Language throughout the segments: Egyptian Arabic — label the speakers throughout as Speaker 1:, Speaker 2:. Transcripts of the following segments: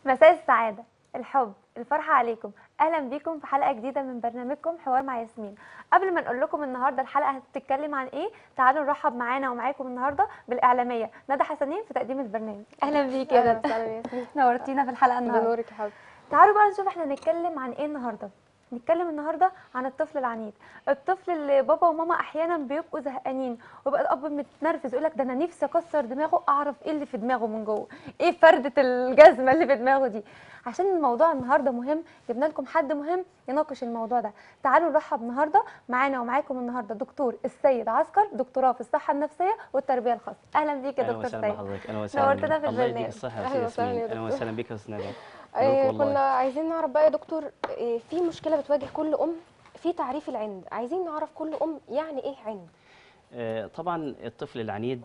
Speaker 1: مساء السعادة الحب الفرحة عليكم أهلا بيكم في حلقة جديدة من برنامجكم حوار مع ياسمين قبل ما نقول لكم النهاردة الحلقة هتتكلم عن إيه تعالوا نرحب معانا ومعاكم النهاردة بالإعلامية ندى حسنين في تقديم البرنامج أهلا بيك يا
Speaker 2: اهلا
Speaker 1: ندى
Speaker 2: وسهلا يا ياسمين
Speaker 1: نورتينا في الحلقة النهاردة
Speaker 2: بنورك يا حبيبتي
Speaker 1: تعالوا بقى نشوف احنا هنتكلم عن ايه النهارده نتكلم النهارده عن الطفل العنيد الطفل اللي بابا وماما احيانا بيبقوا زهقانين ويبقى الاب متنرفز يقول لك ده انا نفسي اكسر دماغه اعرف ايه اللي في دماغه من جوه ايه فرده الجزمه اللي في دماغه دي عشان الموضوع النهارده مهم جبنا لكم حد مهم يناقش الموضوع ده تعالوا نرحب النهارده معانا ومعاكم النهارده دكتور السيد عسكر دكتوراه في الصحه النفسيه والتربيه الخاصه اهلا بيك يا
Speaker 3: اهلا
Speaker 1: دكتور
Speaker 3: وسهلا
Speaker 1: سيد
Speaker 3: بحضرتك اهلا وسهلا
Speaker 1: نورتنا في
Speaker 3: الله يديك
Speaker 1: البرنامج.
Speaker 3: الصحه يا
Speaker 2: أهلا
Speaker 3: استاذ
Speaker 2: وسهلا يا
Speaker 3: ياسمين اهلا
Speaker 2: دكتور.
Speaker 3: وسهلا بك يا استاذ ندى
Speaker 2: آه،
Speaker 3: مبروك
Speaker 2: كنا
Speaker 3: والله
Speaker 2: عايزين نعرف بقى يا دكتور آه، في مشكله بتواجه كل ام في تعريف العند عايزين نعرف كل ام يعني ايه عند
Speaker 3: آه، طبعا الطفل العنيد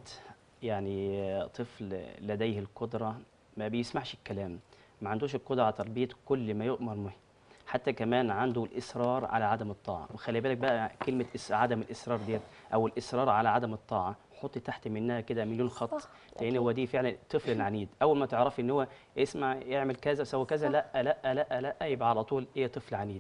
Speaker 3: يعني آه، طفل لديه القدره ما بيسمعش الكلام ما عندوش القدره على تربيه كل ما يؤمر به حتى كمان عنده الاصرار على عدم الطاعه وخلي بالك بقى كلمه إس- عدم الاصرار ديت او الاصرار على عدم الطاعه حطي تحت منها كده مليون خط
Speaker 2: صح،
Speaker 3: لان
Speaker 2: أكيد.
Speaker 3: هو دي فعلا الطفل العنيد اول ما تعرفي ان هو اسمع يعمل كذا سوى كذا لا لا لا لا يبقى على طول ايه طفل عنيد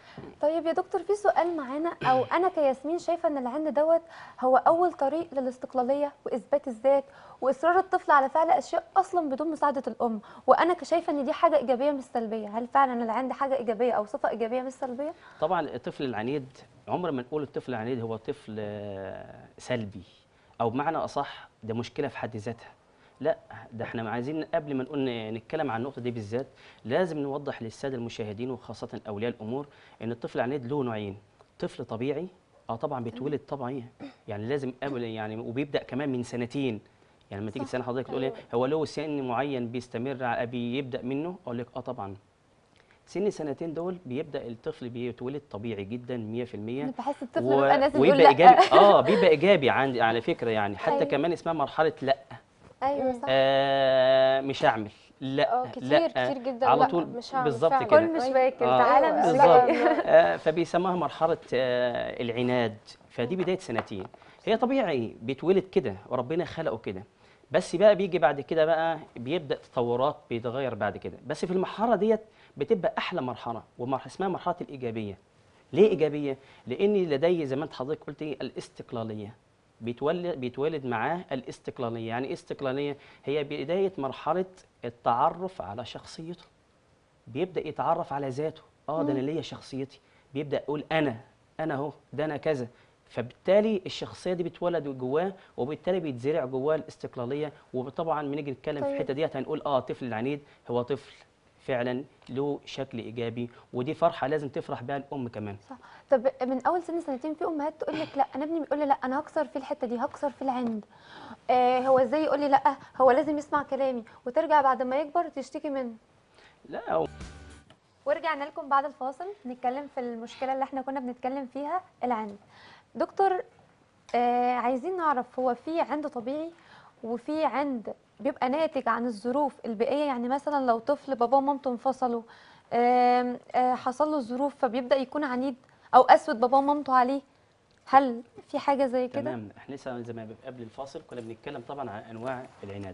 Speaker 1: طيب يا دكتور في سؤال معانا او انا كياسمين شايفه ان العند دوت هو اول طريق للاستقلاليه واثبات الذات واصرار الطفل على فعل اشياء اصلا بدون مساعده الام وانا كشايفه ان دي حاجه ايجابيه مش سلبيه هل فعلا العند حاجه ايجابيه او صفه ايجابيه مش سلبيه
Speaker 3: طبعا الطفل العنيد عمر ما نقول الطفل العنيد هو طفل آه، سلبي او بمعنى اصح ده مشكله في حد ذاتها لا ده احنا عايزين قبل ما نقول نتكلم عن النقطه دي بالذات لازم نوضح للساده المشاهدين وخاصه اولياء الامور ان الطفل العنيد له نوعين طفل طبيعي اه طبعا بيتولد طبيعي يعني لازم قبل يعني وبيبدا كمان من سنتين يعني لما تيجي
Speaker 1: صح،
Speaker 3: تسال حضرتك تقول لي
Speaker 2: أيوة.
Speaker 3: هو له سن معين بيستمر ع- بيبدا منه اقول لك اه طبعا سن سنتين دول بيبدا الطفل بيتولد طبيعي جدا 100%
Speaker 1: انا بحس الطفل
Speaker 3: و-
Speaker 1: بيبقى نازل يقول
Speaker 3: ويبقى
Speaker 1: لا
Speaker 3: ايجابي اه بيبقى ايجابي عندي على فكره يعني حتى
Speaker 1: أيوة.
Speaker 3: كمان اسمها مرحله لا
Speaker 1: ايوه صح
Speaker 3: آه مش هعمل لا
Speaker 2: اه كتير
Speaker 3: لا
Speaker 2: كتير جدا
Speaker 3: على
Speaker 2: لا
Speaker 3: طول
Speaker 2: مش هعمل
Speaker 3: بالظبط
Speaker 2: فعلا.
Speaker 3: كده.
Speaker 1: كل مش
Speaker 2: أيوة.
Speaker 1: واكل
Speaker 3: آه،
Speaker 1: تعالى
Speaker 2: أيوة،
Speaker 1: مش
Speaker 3: بالظبط.
Speaker 1: لاقي
Speaker 3: آه فبيسموها مرحله آه العناد فدي بدايه سنتين هي طبيعي بيتولد كده وربنا خلقه كده بس بقى بيجي بعد كده بقى بيبدا تطورات بيتغير بعد كده بس في المرحله ديت بتبقى احلى مرحله ومرحله اسمها مرحله الايجابيه ليه ايجابيه لان لدي زي ما انت حضرتك قلتي الاستقلاليه بيتولد بيتولد معاه الاستقلاليه يعني ايه استقلاليه هي بدايه مرحله التعرف على شخصيته بيبدا يتعرف على ذاته اه ده انا ليا شخصيتي بيبدا يقول انا انا اهو ده انا كذا فبالتالي الشخصيه دي بتولد جواه وبالتالي بيتزرع جواه الاستقلاليه وطبعا لما نيجي نتكلم في
Speaker 1: طيب.
Speaker 3: الحته ديت هنقول اه طفل العنيد هو طفل فعلا له شكل ايجابي ودي فرحه لازم تفرح بها الام كمان
Speaker 1: صح طب من اول سن سنتين في امهات تقول لك لا انا ابني بيقول لي لا انا هكسر في الحته دي هكسر في العند آه هو ازاي يقول لي لا هو لازم يسمع كلامي وترجع بعد ما يكبر تشتكي منه
Speaker 3: لا
Speaker 1: ورجعنا لكم بعد الفاصل نتكلم في المشكله اللي احنا كنا بنتكلم فيها العند دكتور آه عايزين نعرف هو في عند طبيعي وفي عند بيبقى ناتج عن الظروف البيئيه يعني مثلا لو طفل باباه ومامته انفصلوا آم، آه حصل له ظروف فبيبدا يكون عنيد او اسود باباه ومامته عليه هل في حاجه زي كده
Speaker 3: تمام احنا لسه زي ما قبل الفاصل كنا بنتكلم طبعا عن انواع العناد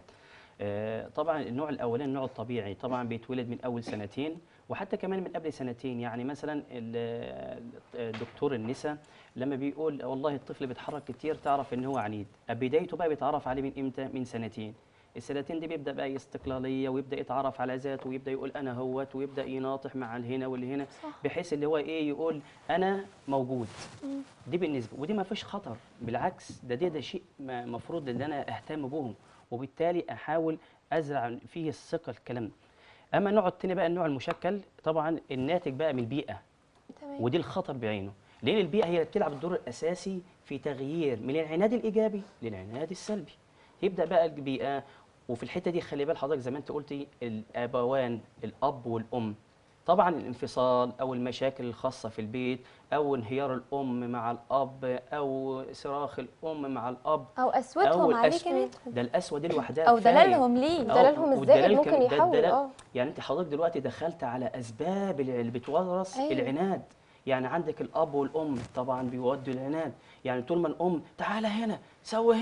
Speaker 3: آه، طبعا النوع الاولاني النوع الطبيعي طبعا بيتولد من اول سنتين وحتى كمان من قبل سنتين يعني مثلا ال- الدكتور النساء لما بيقول والله الطفل بيتحرك كتير تعرف ان هو عنيد بدايته بقى بيتعرف عليه من امتى من سنتين السنتين دي بيبدا بقى استقلاليه ويبدا يتعرف على ذاته ويبدا يقول انا هوت ويبدا يناطح مع الهنا واللي هنا
Speaker 1: صح.
Speaker 3: بحيث اللي هو ايه يقول انا موجود دي بالنسبه ودي ما فيش خطر بالعكس ده ده, ده شيء المفروض ان انا اهتم بهم وبالتالي احاول ازرع فيه الثقه الكلام ده. اما النوع التاني بقى النوع المشكل طبعا الناتج بقى من البيئه
Speaker 1: تمام
Speaker 3: ودي الخطر بعينه لان البيئه هي اللي بتلعب الدور الاساسي في تغيير من العناد الايجابي للعناد السلبي يبدا بقى البيئه وفي الحته دي خلي بال حضرتك زي ما انت قلتي الابوان الاب والام طبعا الانفصال او المشاكل الخاصه في البيت او انهيار الام مع الاب او صراخ الام مع الاب
Speaker 1: او اسودهم عليه
Speaker 3: الأسود-
Speaker 1: كمان
Speaker 3: ده الاسود دي لوحدها
Speaker 1: او
Speaker 3: كفاية.
Speaker 1: دلالهم ليه
Speaker 3: آه،
Speaker 2: دلالهم الزائد
Speaker 3: والدلال
Speaker 2: ممكن
Speaker 3: كم- ده
Speaker 2: يحول
Speaker 3: الدلال-
Speaker 2: اه
Speaker 3: يعني انت حضرتك دلوقتي دخلت على اسباب اللي اللي بتورث
Speaker 1: أيوة.
Speaker 3: العناد يعني عندك الاب والام طبعا بيودوا العناد يعني طول ما الام تعالى هنا سوي هنا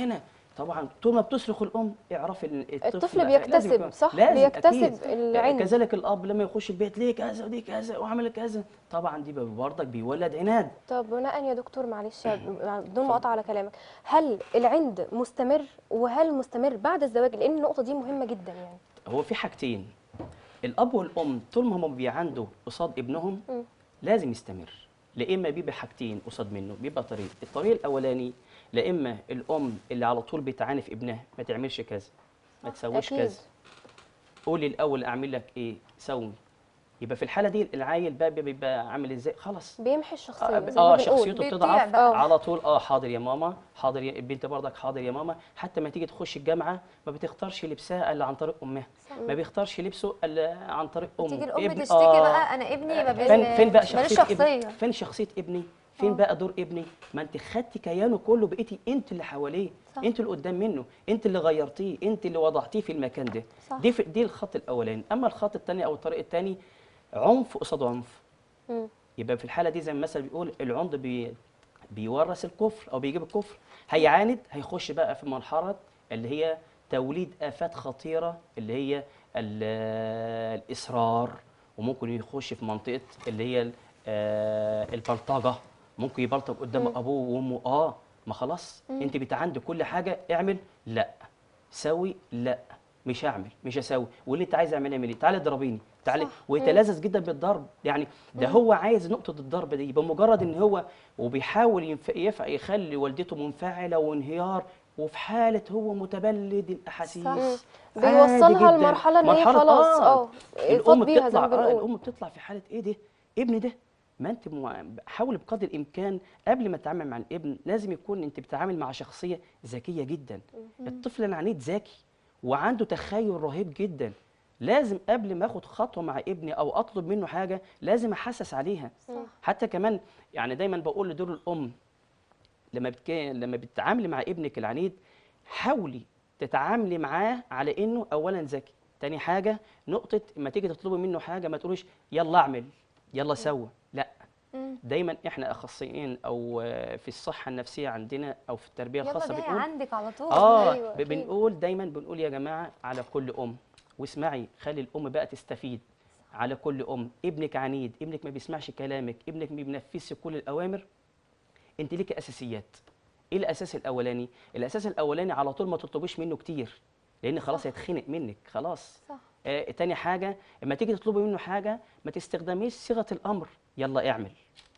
Speaker 3: طبعا طول ما بتصرخ الام اعرف ان الطفل,
Speaker 2: الطفل
Speaker 3: لازم
Speaker 2: بيكتسب
Speaker 3: يكون-
Speaker 2: صح
Speaker 3: لازم
Speaker 2: بيكتسب
Speaker 3: أكيد.
Speaker 2: العند
Speaker 3: كذلك الاب لما يخش البيت ليه كذا ودي كذا وعمل كذا طبعا دي برضك بيولد عناد
Speaker 2: طب بناء يا دكتور معلش بدون مقاطعه على كلامك هل العند مستمر وهل مستمر بعد الزواج لان النقطه دي مهمه جدا يعني
Speaker 3: هو في حاجتين الاب والام طول ما هم بيعندوا قصاد ابنهم
Speaker 2: مم.
Speaker 3: لازم يستمر لا اما بيبقى حاجتين قصاد منه بيبقى طريق الطريق الاولاني لا اما الام اللي على طول بتعاني في ابنها ما تعملش كذا ما تسويش
Speaker 2: أكيد.
Speaker 3: كذا قولي الاول اعمل لك ايه سوي يبقى في الحاله دي العيل بقى بيبقى عامل ازاي خلاص
Speaker 2: بيمحي الشخصيه
Speaker 3: اه,
Speaker 2: زي ما
Speaker 3: آه
Speaker 2: بنقول.
Speaker 3: شخصيته
Speaker 1: بيطيع
Speaker 3: بتضعف
Speaker 1: بقى.
Speaker 3: على طول اه حاضر يا ماما حاضر يا البنت برضك حاضر يا ماما حتى ما تيجي تخش الجامعه ما بتختارش لبسها الا عن طريق امها ما بيختارش لبسه الا عن طريق امه
Speaker 1: تيجي الام
Speaker 3: ابن-
Speaker 1: تشتكي
Speaker 3: آه.
Speaker 1: بقى انا ابني ما بين
Speaker 3: فين فين بقى
Speaker 1: ماليش
Speaker 3: شخصيه ابني
Speaker 1: شخصيه
Speaker 3: فين شخصيه ابني فين بقى دور ابني ما انت خدتي كيانه كله بقيتي انت اللي حواليه
Speaker 1: صح.
Speaker 3: انت اللي قدام منه انت اللي غيرتيه انت اللي وضعتيه في المكان ده
Speaker 1: صح.
Speaker 3: دي في دي الخط الاولاني اما الخط الثاني او الطريق الثاني عنف قصاد عنف
Speaker 2: مم.
Speaker 3: يبقى في الحاله دي زي ما المثل بيقول العند بي بيورث الكفر او بيجيب الكفر هيعاند هيخش بقى في مرحله اللي هي توليد افات خطيره اللي هي ال- الاصرار وممكن يخش في منطقه اللي هي ال- آه، البلطجه ممكن يبلطج قدام ابوه وامه اه ما خلاص انت بتعندي كل حاجه اعمل لا سوي لا مش هعمل مش هسوي واللي انت عايز اعمله اعملي تعالي اضربيني تعالي ويتلذذ جدا بالضرب يعني ده هو عايز نقطه الضرب دي بمجرد ان هو وبيحاول ينف... يف... يخلي والدته منفعله وانهيار وفي حاله هو متبلد الاحاسيس
Speaker 1: صح.
Speaker 2: مم.
Speaker 3: عادي
Speaker 2: بيوصلها
Speaker 3: جداً.
Speaker 2: لمرحله ان هي
Speaker 3: مرحلة-
Speaker 2: خلاص اه فاض
Speaker 3: الام
Speaker 2: بيها زي
Speaker 3: بتطلع
Speaker 2: ما
Speaker 3: آه
Speaker 2: بنقول
Speaker 3: الام بتطلع في حاله ايه ده ابني ده ما انت مو- حاول بقدر الامكان قبل ما تتعامل مع الابن لازم يكون انت بتتعامل مع شخصيه ذكيه جدا الطفل العنيد ذكي وعنده تخيل رهيب جدا لازم قبل ما اخد خطوه مع ابني او اطلب منه حاجه لازم احسس عليها
Speaker 1: صح.
Speaker 3: حتى كمان يعني دايما بقول لدور الام لما بتك... لما بتتعاملي مع ابنك العنيد حاولي تتعاملي معاه على انه اولا ذكي تاني حاجه نقطه ما تيجي تطلبي منه حاجه ما تقولوش يلا اعمل يلا سوى لا
Speaker 1: مم.
Speaker 3: دايما احنا اخصائيين او آه، في الصحه النفسيه عندنا او في التربيه
Speaker 1: يلا
Speaker 3: الخاصه
Speaker 1: دي هي
Speaker 3: بنقول
Speaker 1: عندك على طول
Speaker 3: اه
Speaker 2: أيوة،
Speaker 3: ب-
Speaker 2: أكيد.
Speaker 3: بنقول دايما بنقول يا جماعه على كل ام واسمعي خلي الام بقى تستفيد على كل ام ابنك عنيد ابنك ما بيسمعش كلامك ابنك ما بينفذش كل الاوامر انت ليكي اساسيات ايه الاساس الاولاني الاساس الاولاني على طول ما تطلبيش منه كتير لان خلاص هيتخنق منك خلاص
Speaker 1: صح.
Speaker 3: آه تاني حاجه لما تيجي تطلبي منه حاجه ما تستخدميش صيغه الامر يلا اعمل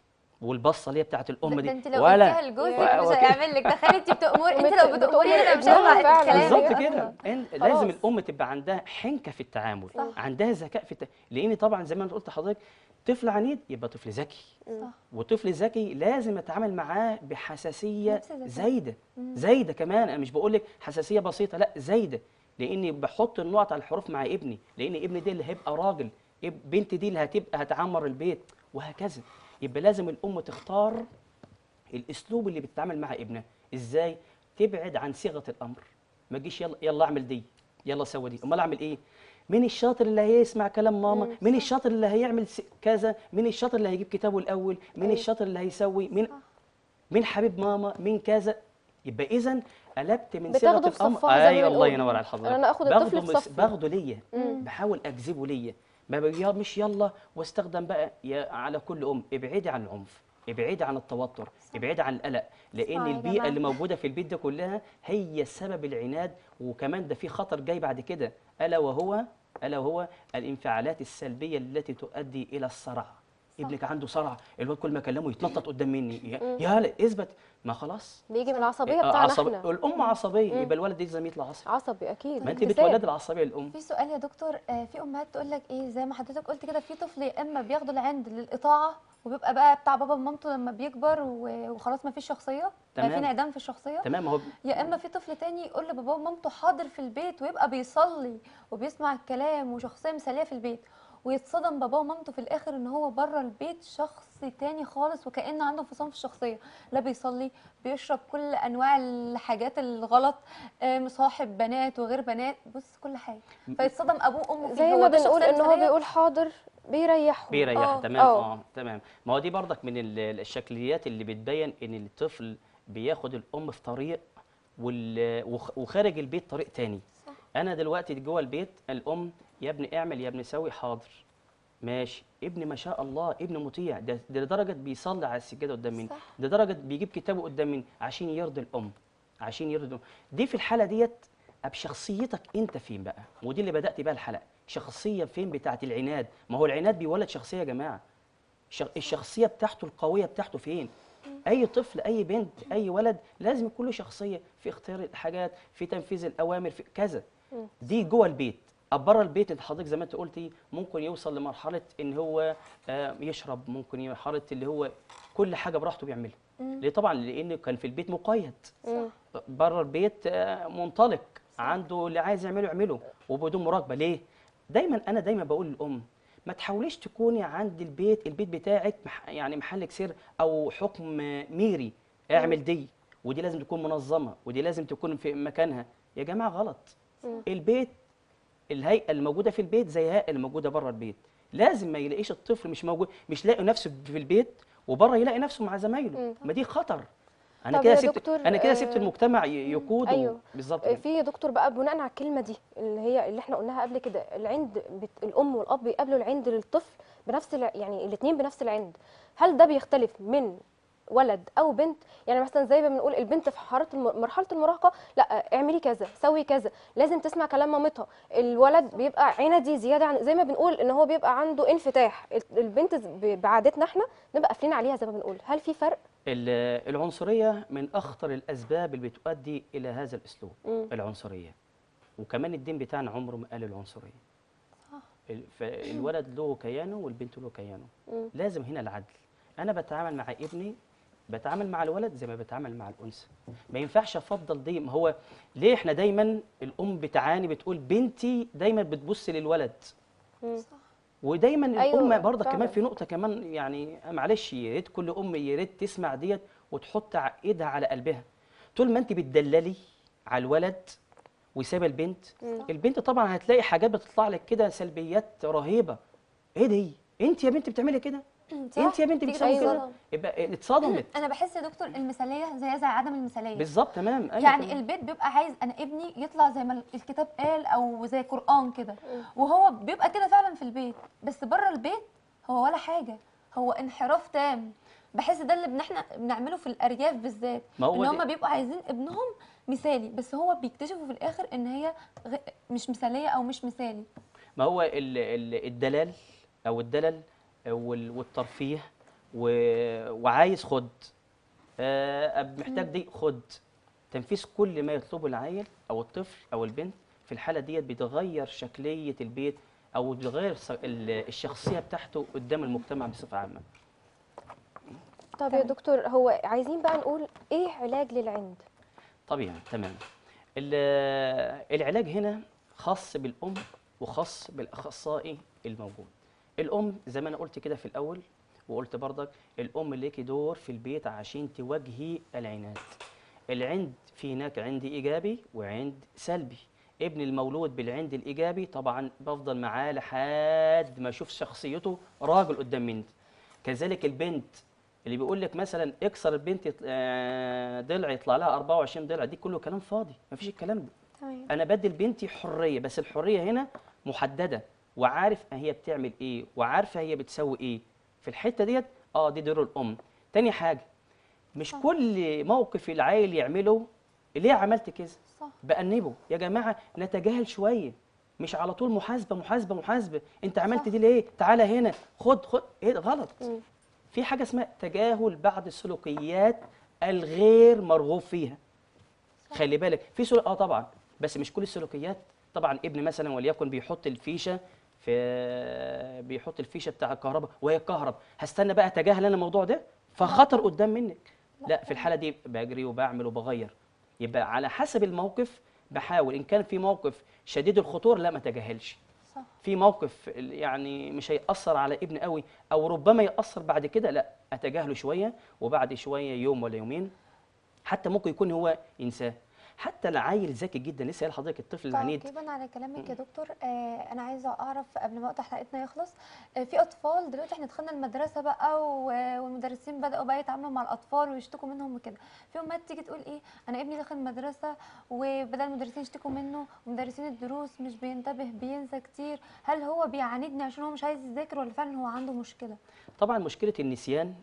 Speaker 3: والبصه اللي هي بتاعت الام
Speaker 1: ده
Speaker 3: دي
Speaker 1: انت لو قلتيها لجوزك
Speaker 3: و-
Speaker 1: مش
Speaker 3: وك-
Speaker 1: هيعمل لك تخيلي انت بتأمري انت
Speaker 2: وبت-
Speaker 1: لو بتأمري
Speaker 2: بتأمري
Speaker 1: انا مش
Speaker 2: ابنها
Speaker 1: هسمع
Speaker 2: فعلاً.
Speaker 1: كلامك
Speaker 3: بالظبط
Speaker 1: أصلاً.
Speaker 3: كده إن-
Speaker 1: خلاص.
Speaker 3: لازم الام تبقى عندها حنكه في التعامل
Speaker 1: صح.
Speaker 3: عندها ذكاء في الت... لان طبعا زي ما أنا قلت لحضرتك طفل عنيد يبقى طفل ذكي
Speaker 1: صح.
Speaker 3: وطفل ذكي لازم اتعامل معاه بحساسيه
Speaker 1: نفس الذكاء.
Speaker 3: زايده زايده كمان انا مش بقول لك حساسيه بسيطه لا زايده لاني بحط النقط على الحروف مع ابني لان ابني ده اللي هيبقى راجل اب- بنتي دي اللي هتبقى هتعمر البيت وهكذا يبقى لازم الام تختار الاسلوب اللي بتتعامل مع ابنها ازاي تبعد عن صيغه الامر ما تجيش يلا يلا اعمل دي يلا سوي دي امال اعمل ايه مين الشاطر اللي هيسمع كلام ماما مين الشاطر اللي هيعمل س- كذا مين الشاطر اللي هيجيب كتابه الاول مين الشاطر اللي هيسوي مين مين حبيب ماما مين كذا يبقى اذا قلبت من صيغه
Speaker 2: بتاخده في
Speaker 3: الامر
Speaker 2: صفها زي ما
Speaker 3: ايوه الله
Speaker 2: بنقول.
Speaker 3: ينور على حضرتك
Speaker 2: أنا آخد الطفل
Speaker 3: باخده
Speaker 2: في
Speaker 3: مس-
Speaker 2: صفي.
Speaker 3: باخده ليا
Speaker 2: مم.
Speaker 3: بحاول اجذبه ليا ما بي- مش يلا واستخدم بقى يا على كل ام ابعدي عن العنف ابعدي عن التوتر ابعدي عن القلق لان
Speaker 1: صح يا
Speaker 3: البيئه
Speaker 1: جماعة.
Speaker 3: اللي موجوده في البيت ده كلها هي سبب العناد وكمان ده في خطر جاي بعد كده الا وهو الا وهو الانفعالات السلبيه التي تؤدي الى الصرع ابنك عنده صرع الواد كل ما اكلمه يتنطط قدام مني يا يا هلا اثبت ما خلاص
Speaker 2: بيجي من العصبيه
Speaker 3: آه،
Speaker 2: بتاعنا
Speaker 3: عصبي
Speaker 2: احنا
Speaker 3: الام عصبيه يبقى الولد لازم يطلع عصبي
Speaker 2: عصبي اكيد
Speaker 3: ما انت
Speaker 2: اكتساب.
Speaker 3: بتولد العصبيه الام
Speaker 1: في سؤال يا دكتور آه، في امهات تقول لك ايه زي ما حضرتك قلت كده في طفل يا اما بياخدوا العند للاطاعه وبيبقى بقى بتاع بابا ومامته لما بيكبر و- وخلاص ما فيش شخصيه بقى في
Speaker 3: تمام.
Speaker 1: انعدام في الشخصيه
Speaker 3: تمام هو
Speaker 1: يا اما في طفل تاني يقول لباباه ومامته حاضر في البيت ويبقى بيصلي وبيسمع الكلام وشخصيه مثاليه في البيت ويتصدم باباه ومامته في الاخر ان هو بره البيت شخص تاني خالص وكأن عنده انفصام في الشخصيه لا بيصلي بيشرب كل انواع الحاجات الغلط آه، مصاحب بنات وغير بنات بص كل حاجه فيتصدم ابوه وامه فيه
Speaker 2: زي
Speaker 1: هو
Speaker 2: ما
Speaker 1: ده
Speaker 2: بنقول
Speaker 1: الشخصية
Speaker 2: ان هو
Speaker 1: المثالية؟
Speaker 2: بيقول حاضر بيريحهم
Speaker 3: بيريح
Speaker 1: آه،
Speaker 3: تمام
Speaker 2: آه.
Speaker 3: اه تمام ما هو دي برضك من ال- الشكليات اللي بتبين ان الطفل بياخد الام في طريق وال- وخ- وخارج البيت طريق تاني
Speaker 2: صح.
Speaker 3: انا دلوقتي جوه البيت الام يا ابني اعمل يا ابني سوي حاضر ماشي ابني ما شاء الله ابن مطيع ده ده لدرجه بيصلي على السجاده قدام مني
Speaker 2: صح.
Speaker 3: ده درجه بيجيب كتابه قدام مني عشان يرضي الام عشان يرضي الام دي في الحاله ديت اب شخصيتك انت فين بقى ودي اللي بدات بيها الحلقه شخصيه فين بتاعت العناد ما هو العناد بيولد شخصيه يا جماعه شخ- الشخصيه بتاعته القويه بتاعته فين اي طفل اي بنت اي ولد لازم يكون له شخصيه في اختيار الحاجات في تنفيذ الاوامر في كذا
Speaker 2: مم.
Speaker 3: دي جوه البيت أب بره البيت اللي حضرتك زي ما انت قلتي ممكن يوصل لمرحله ان هو آه، يشرب ممكن مرحله اللي هو كل حاجه براحته بيعملها ليه طبعا لان كان في البيت مقيد
Speaker 2: مم.
Speaker 3: بره البيت آه، منطلق عنده اللي عايز يعمله يعمله وبدون مراقبه ليه دايما انا دايما بقول للام ما تحاوليش تكوني عند البيت البيت بتاعك مح يعني محلك سر او حكم آه، ميري اعمل دي ودي لازم تكون منظمه ودي لازم تكون في مكانها يا جماعه غلط
Speaker 2: مم.
Speaker 3: البيت الهيئه الموجوده في البيت زي الهيئه الموجوده بره البيت لازم ما يلاقيش الطفل مش موجود مش لاقي نفسه في البيت وبره يلاقي نفسه مع زمايله
Speaker 2: مم.
Speaker 3: ما دي خطر انا
Speaker 2: طب
Speaker 3: كده
Speaker 2: يا
Speaker 3: سبت
Speaker 2: دكتور،
Speaker 3: انا كده سبت
Speaker 2: آه،
Speaker 3: المجتمع ي- يقود
Speaker 2: أيوه.
Speaker 3: بالظبط
Speaker 2: آه،
Speaker 3: كده.
Speaker 2: في يا دكتور بقى بناء على الكلمه دي اللي هي اللي احنا قلناها قبل كده العند بت... الام والاب بيقابلوا العند للطفل بنفس الع... يعني الاثنين بنفس العند هل ده بيختلف من ولد او بنت يعني مثلا زي ما بنقول البنت في حاره الم... مرحله المراهقه لا اعملي كذا سوي كذا لازم تسمع كلام مامتها الولد بيبقى عندي زياده عن زي ما بنقول ان هو بيبقى عنده انفتاح ال- البنت ز- ب- بعادتنا احنا نبقى قافلين عليها زي ما بنقول هل في فرق
Speaker 3: ال- العنصريه من اخطر الاسباب اللي بتؤدي الى هذا الاسلوب
Speaker 2: مم.
Speaker 3: العنصريه وكمان الدين بتاعنا عمره ما قال العنصريه ال- فالولد له كيانه والبنت له كيانه
Speaker 2: مم.
Speaker 3: لازم هنا العدل انا بتعامل مع ابني بتعامل مع الولد زي ما بتعامل مع الانثى ما ينفعش افضل دي ما هو ليه احنا دايما الام بتعاني بتقول بنتي دايما بتبص للولد
Speaker 2: مم.
Speaker 3: ودايما
Speaker 2: أيوة،
Speaker 3: الام برضه
Speaker 2: فعلا.
Speaker 3: كمان في نقطه كمان يعني معلش يا ريت كل ام يا ريت تسمع ديت وتحط ع- ايدها على قلبها طول ما انت بتدللي على الولد وسايبه البنت
Speaker 2: مم.
Speaker 3: البنت طبعا هتلاقي حاجات بتطلع لك كده سلبيات رهيبه ايه دي انت يا بنت بتعملي كده انت يا بنت
Speaker 1: تيجي
Speaker 3: بتسوي كده
Speaker 1: تتصدم.
Speaker 3: يبقى اتصدمت
Speaker 1: انا بحس يا دكتور المثاليه زيها زي عدم المثاليه
Speaker 3: بالظبط تمام أيوة
Speaker 1: يعني
Speaker 3: تمام.
Speaker 1: البيت بيبقى عايز انا ابني يطلع زي ما الكتاب قال او زي قران كده وهو بيبقى كده فعلا في البيت بس بره البيت هو ولا حاجه هو انحراف تام بحس ده اللي احنا بنعمله في الارياف بالذات
Speaker 3: ما هو
Speaker 1: ان
Speaker 3: دي-
Speaker 1: هم بيبقوا عايزين ابنهم مثالي بس هو بيكتشفوا في الاخر ان هي غ... مش مثاليه او مش مثالي
Speaker 3: ما هو ال- ال- الدلال او الدلل وال- والترفيه و- وعايز خد آه، أب محتاج دي خد تنفيذ كل ما يطلبه العيل او الطفل او البنت في الحاله ديت بتغير شكليه البيت او بتغير س- ال- الشخصيه بتاعته قدام المجتمع بصفه عامه
Speaker 2: طب يا دكتور هو عايزين بقى نقول ايه علاج للعند
Speaker 3: طبيعي تمام ال- العلاج هنا خاص بالام وخاص بالاخصائي الموجود الام زي ما انا قلت كده في الاول وقلت برضك الام ليكي دور في البيت عشان تواجهي العناد العند في هناك عند ايجابي وعند سلبي ابن المولود بالعند الايجابي طبعا بفضل معاه لحد ما اشوف شخصيته راجل قدام مني كذلك البنت اللي بيقول لك مثلا اكسر البنت يط- آه، ضلع يطلع لها 24 ضلع دي كله كلام فاضي مفيش الكلام ده
Speaker 1: تمام
Speaker 3: انا بدي لبنتي حريه بس الحريه هنا محدده وعارف هي بتعمل ايه وعارفه هي بتسوي ايه في الحته ديت اه دي دور الام تاني حاجه مش كل موقف العيل يعمله ليه عملت كده
Speaker 1: صح
Speaker 3: بأنبه يا جماعه نتجاهل شويه مش على طول محاسبه محاسبه محاسبه انت عملت
Speaker 1: صح.
Speaker 3: دي ليه تعالى هنا خد خد ايه ده غلط
Speaker 2: مم.
Speaker 3: في حاجه اسمها تجاهل بعض السلوكيات الغير مرغوب فيها خلي بالك في سلوك اه طبعا بس مش كل السلوكيات طبعا ابن مثلا وليكن بيحط الفيشه في بيحط الفيشه بتاع الكهرباء وهي الكهرب هستنى بقى اتجاهل انا الموضوع ده فخطر قدام منك لا في الحاله دي بجري وبعمل وبغير يبقى على حسب الموقف بحاول ان كان في موقف شديد الخطوره لا ما تجاهلش
Speaker 1: صح
Speaker 3: في موقف يعني مش هيأثر على ابن قوي او ربما يأثر بعد كده لا اتجاهله شويه وبعد شويه يوم ولا يومين حتى ممكن يكون هو ينساه حتى العيل ذكي جدا لسه قايل لحضرتك الطفل العنيد
Speaker 4: تعقيبا على كلامك يا دكتور آه انا عايزه اعرف قبل ما وقت حلقتنا يخلص آه في اطفال دلوقتي احنا دخلنا المدرسه بقى و- والمدرسين بداوا بقى يتعاملوا مع الاطفال ويشتكوا منهم وكده في امهات تيجي تقول ايه انا ابني داخل المدرسه وبدل المدرسين يشتكوا منه ومدرسين الدروس مش بينتبه بينسى كتير هل هو بيعاندني عشان هو مش عايز يذاكر ولا فعلا هو عنده مشكله
Speaker 3: طبعا مشكله النسيان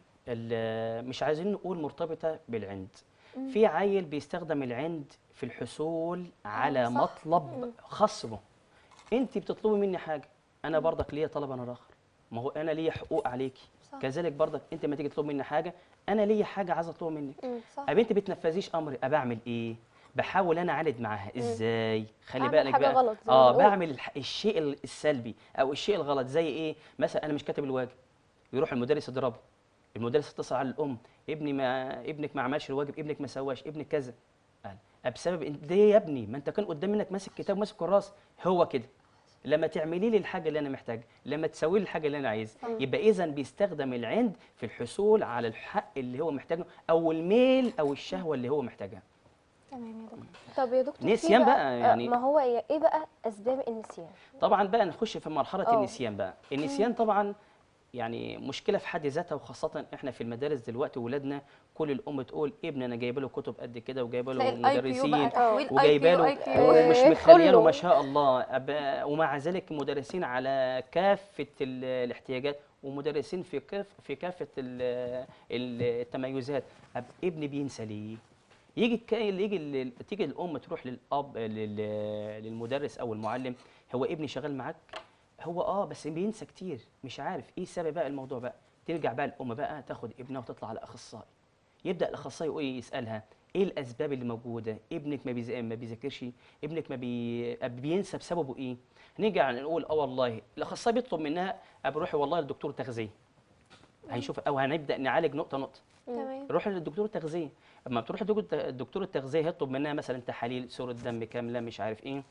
Speaker 3: ال- مش عايزين نقول مرتبطه بالعند
Speaker 4: مم.
Speaker 3: في عيل بيستخدم العند في الحصول على
Speaker 4: صح.
Speaker 3: مطلب خاص به انت بتطلبي مني حاجه انا برضك ليا طلب انا اخر ما هو انا ليا حقوق عليكي
Speaker 4: صح
Speaker 3: كذلك برضك انت لما تيجي تطلب مني حاجه انا ليا حاجه عايز اطلبها منك
Speaker 2: مم.
Speaker 4: صح
Speaker 3: يا بنتي بتنفذيش امري ابى اعمل ايه بحاول انا اعاند معاها ازاي خلي
Speaker 2: أعمل
Speaker 3: بالك
Speaker 2: حاجة
Speaker 3: بقى
Speaker 2: غلط زي ما
Speaker 3: اه
Speaker 2: بنقول.
Speaker 3: بعمل الح- الشيء ال- السلبي او الشيء الغلط زي ايه مثلا انا مش كاتب الواجب يروح المدرس يضربه المدرس يتصل على الام ابني ما ابنك ما عملش الواجب ابنك ما سواش ابنك كذا قال بسبب انت ليه يا ابني ما انت كان قدام منك ماسك كتاب ماسك كراس هو كده لما تعملي لي الحاجه اللي انا محتاجها لما تسوي لي الحاجه اللي انا عايزها يبقى اذا بيستخدم العند في الحصول على الحق اللي هو محتاجه او الميل او الشهوه اللي هو محتاجها
Speaker 4: تمام يا دكتور
Speaker 2: طب يا دكتور في
Speaker 3: نسيان بقى
Speaker 2: آه،
Speaker 3: يعني-
Speaker 2: ما هو ايه إيه بقى اسباب النسيان
Speaker 3: طبعا بقى نخش في مرحله
Speaker 2: أه.
Speaker 3: النسيان بقى النسيان طبعا يعني مشكله في حد ذاتها وخاصه احنا في المدارس دلوقتي ولادنا كل الام تقول ابني انا جايبه له كتب قد كده وجايبه له
Speaker 1: تلاقي الاي كيو بقى
Speaker 3: مدرسين
Speaker 1: تحويل اي
Speaker 3: وجايبه
Speaker 1: كيو
Speaker 3: له
Speaker 1: اي كيو
Speaker 2: آه،
Speaker 3: ومش
Speaker 2: كله.
Speaker 3: مخليه له ما شاء الله أب- ومع ذلك مدرسين على كافه ال- الاحتياجات ومدرسين في كاف في كافه ال- ال- التميزات أب ابني بينسى ليه يجي الك- يجي ال- تيجي الام تروح للاب لل- للمدرس او المعلم هو ابني شغال معاك هو اه بس بينسى كتير مش عارف ايه سبب بقى الموضوع بقى ترجع بقى الام بقى تاخد ابنها وتطلع على اخصائي يبدا الاخصائي يقول يسالها ايه الاسباب اللي موجوده ابنك ما بيذا- ما بيذاكرش ابنك ما بي... بينسى بسببه ايه نرجع نقول اه والله الاخصائي بيطلب منها ابقى روحي والله للدكتور تغذيه هنشوف او هنبدا نعالج نقطه نقطه
Speaker 4: تمام
Speaker 3: روح للدكتور التغذيه اما بتروح لدكتور الدكتور التغذيه هيطلب منها مثلا تحاليل صوره دم كامله مش عارف ايه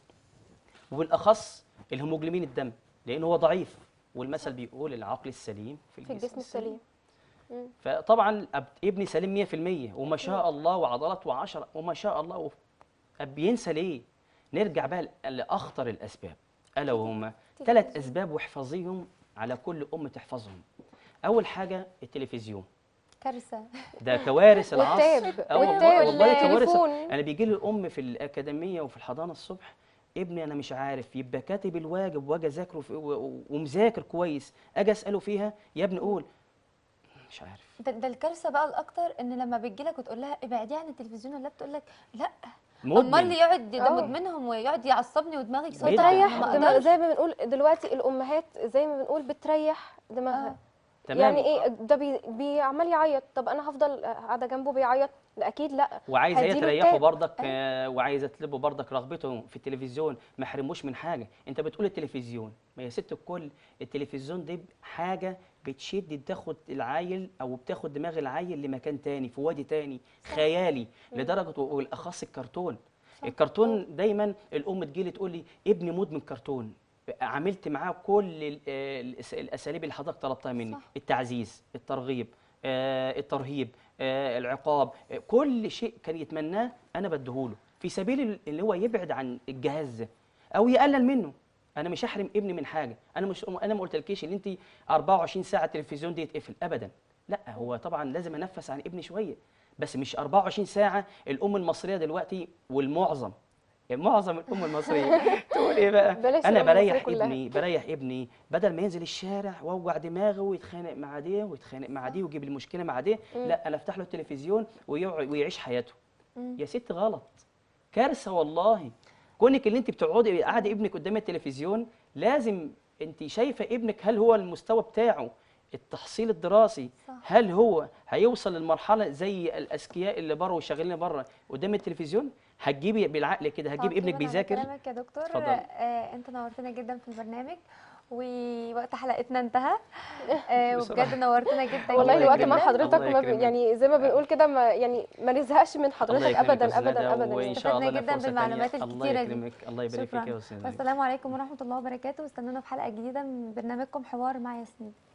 Speaker 3: وبالاخص الهيموجلوبين الدم لان هو ضعيف والمثل بيقول العقل السليم في
Speaker 2: في الجسم السليم مم.
Speaker 3: فطبعا أب- ابني سليم 100% وما شاء الله وعضلاته وعشرة وما شاء الله وف- أب بينسى ليه نرجع بقى ل- لاخطر الاسباب الا وهما ثلاث اسباب واحفظيهم على كل ام تحفظهم اول حاجه التلفزيون
Speaker 4: كارثه
Speaker 3: ده كوارث العصر
Speaker 2: والتاب
Speaker 3: آه والله-
Speaker 2: والتاب
Speaker 3: والله كوارث
Speaker 2: والتليفون
Speaker 3: انا بيجي لي الام في الاكاديميه وفي الحضانه الصبح ابني انا مش عارف يبقى كاتب الواجب واجي اذاكره في- و- و- ومذاكر كويس اجي اساله فيها يا ابني قول مش عارف
Speaker 4: ده, ده الكارثه بقى الاكتر ان لما بتجيلك وتقول لها ابعدي عن التلفزيون ولا بتقول لك لا امال
Speaker 3: مدمن
Speaker 4: اللي يقعد ده
Speaker 2: آه.
Speaker 4: مدمنهم ويقعد يعصبني ودماغي صداع
Speaker 2: بتريح
Speaker 4: أنا ما
Speaker 2: دماغ
Speaker 4: أقدرش.
Speaker 2: زي ما بنقول دلوقتي الامهات زي ما بنقول بتريح دماغها
Speaker 4: آه.
Speaker 3: تمام
Speaker 2: يعني ايه ده بي بيعمل يعيط طب انا هفضل قاعده جنبه بيعيط لا اكيد لا
Speaker 3: وعايزه هي
Speaker 2: هديله
Speaker 3: تريحه
Speaker 2: التاب.
Speaker 3: برضك آه وعايزه تلبه برضك رغبته في التلفزيون ما يحرموش من حاجه انت بتقول التلفزيون ما يا ست الكل التلفزيون دي حاجه بتشد بتاخد العيل او بتاخد دماغ العيل لمكان تاني في وادي تاني خيالي لدرجه والاخص الكرتون الكرتون دايما الام تجيلي تقول لي ابني مدمن كرتون عملت معاه كل ال- آه، الأس- الاساليب اللي حضرتك طلبتها مني
Speaker 4: صح.
Speaker 3: التعزيز الترغيب آه، الترهيب آه، العقاب آه، كل شيء كان يتمناه انا بديهوله في سبيل ال- اللي هو يبعد عن الجهاز ده او يقلل منه انا مش هحرم ابني من حاجه انا مش انا ما قلتلكيش ان انت 24 ساعه التلفزيون دي يتقفل ابدا لا هو طبعا لازم انفس عن ابني شويه بس مش 24 ساعه الام المصريه دلوقتي والمعظم معظم الام المصريه تقول ايه بقى
Speaker 2: بلاش
Speaker 3: انا
Speaker 2: الأم المصرية
Speaker 3: بريح
Speaker 2: كلها.
Speaker 3: ابني بريح ابني بدل ما ينزل الشارع واوجع دماغه ويتخانق مع دي ويتخانق مع دي ويجيب المشكله مع دي لا انا افتح له التلفزيون ويقعد ويعيش حياته يا ست غلط كارثه والله كونك اللي انت بتقعدي قاعده ابنك قدام التلفزيون لازم انت شايفه ابنك هل هو المستوى بتاعه التحصيل الدراسي
Speaker 4: صح.
Speaker 3: هل هو هيوصل للمرحله زي الاذكياء اللي بره وشغالين بره قدام التلفزيون هتجيبي بالعقل كده هتجيب
Speaker 4: تعقيباً
Speaker 3: ابنك
Speaker 4: على
Speaker 3: بيذاكر
Speaker 4: كلامك يا دكتور
Speaker 3: اتفضل.
Speaker 4: آه انت نورتنا جدا في البرنامج ووقت حلقتنا انتهى آه
Speaker 3: بسرعة.
Speaker 4: وبجد نورتنا جدا
Speaker 2: والله
Speaker 3: الله
Speaker 2: الوقت مع
Speaker 3: يكرمك.
Speaker 2: حضرتك
Speaker 3: الله
Speaker 2: ما ب-
Speaker 3: يكرمك.
Speaker 2: يعني زي ما بنقول كده ما يعني ما نزهقش من حضرتك
Speaker 3: الله يكرمك يا
Speaker 2: ابدا
Speaker 3: أستاذ ندى،
Speaker 2: ابدا ابدا
Speaker 3: وان
Speaker 2: يعني.
Speaker 3: شاء الله
Speaker 4: استفدنا
Speaker 3: لنا
Speaker 4: جداً
Speaker 3: فرصة
Speaker 4: بالمعلومات
Speaker 3: تانية. الله
Speaker 4: الكتيرة دي.
Speaker 3: يكرمك الله يبارك
Speaker 4: شكرا
Speaker 3: فيك يا استاذ
Speaker 4: والسلام عليكم ورحمه الله وبركاته واستنونا في حلقه جديده من برنامجكم حوار مع ياسمين